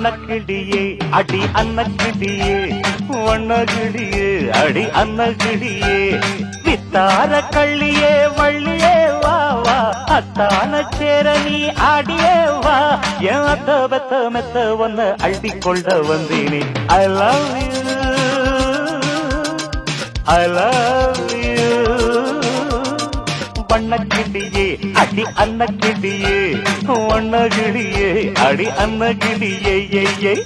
வண்ணக்கிளியே அடி அன்னக்கிளியே வண்ணக்கிளியே அடி அன்னக்கிளியே வித்தார கள்ளியே வள்ளியே வா வா அத்தான சேர நீ ஆடியே வா என் அத்த பெத்த மெத்த ஒன்ன அள்ளி கொள்ள வந்தேனே I love you I love you வண்ணக்கிளியே அடி அன்னக்கிளியே வண்ணகிளியே அடி அன்னகிளியே ஏய் ஏய்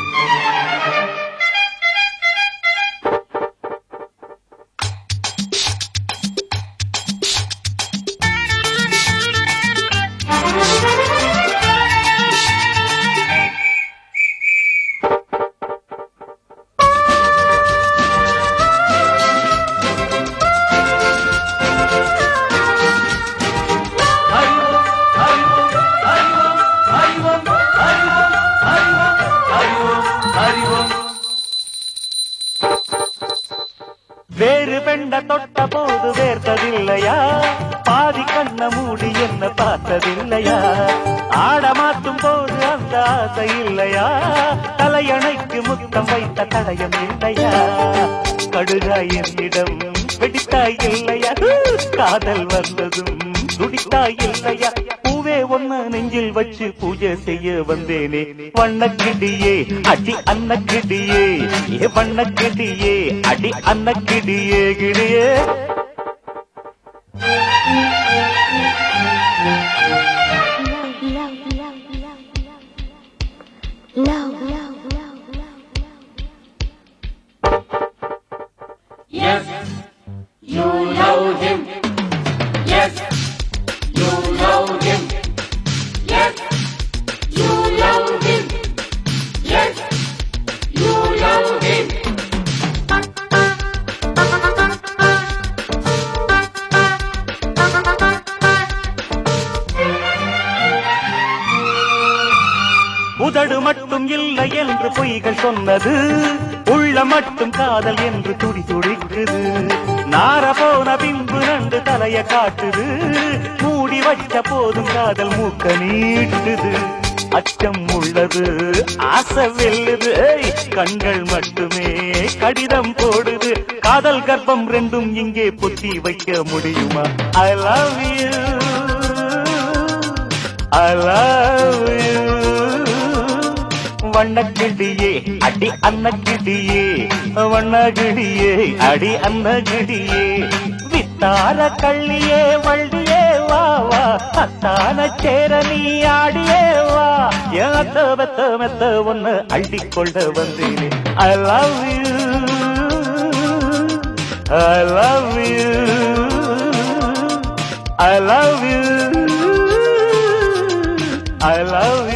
வேறு பெண்ண தொட்ட போது வேர்த்ததில்லையா பாதி கண்ண மூடி என்ன பார்த்ததில்லையா ஆட மாத்தும் போது அந்த ஆசை இல்லையா தலையணைக்கு முத்தம் வைத்த தடயம் இல்லையா கடுகாய் என்னிடம் வெடித்தாய் இல்லையா காதல் வந்ததும் துடித்தாய் இல்லையா பூவே ஒன்ன நெஞ்சில் வச்சு பூஜை செய்ய வந்தேனே வண்ணக்கிடியே அடி அன்னக்கிடியே ஏ வண்ணக்கிடியே அடி அன்னக்கிடியே கிடியே love, love, love, love, love, love, love, love, love. Yes, you love him. Yes, you love him. Yes, you love him. Yes, you love him. உதடு மட்டும் இல்லை என்று பொய்கள் சொன்னது உள்ள மட்டும் காதல் என்று துடி துடிக்குது நார போன பின்பு நண்டு தலைய காட்டுது மூடி வச்ச போதும் காதல் மூக்க நீட்டுது அச்சம் உள்ளது ஆசை வெல்லுது ஏய், கண்கள் மட்டுமே கடிதம் போடுது காதல் கர்ப்பம் ரெண்டும் இங்கே பொத்தி வைக்க முடியுமா I love you I love you வண்ணக்கிடியே அடி அன்னக்கிடியே வண்ணகிடியே அடி அன்னகிடியே வித்தார கள்ளியே வள்ளியே வா வா அத்தான சேர நீ ஆடியே வா என் அத்த மெத்த மெத்த ஒன்னு அள்ளி கொள்ள வந்தேனே I love you I love you I love you. I love you.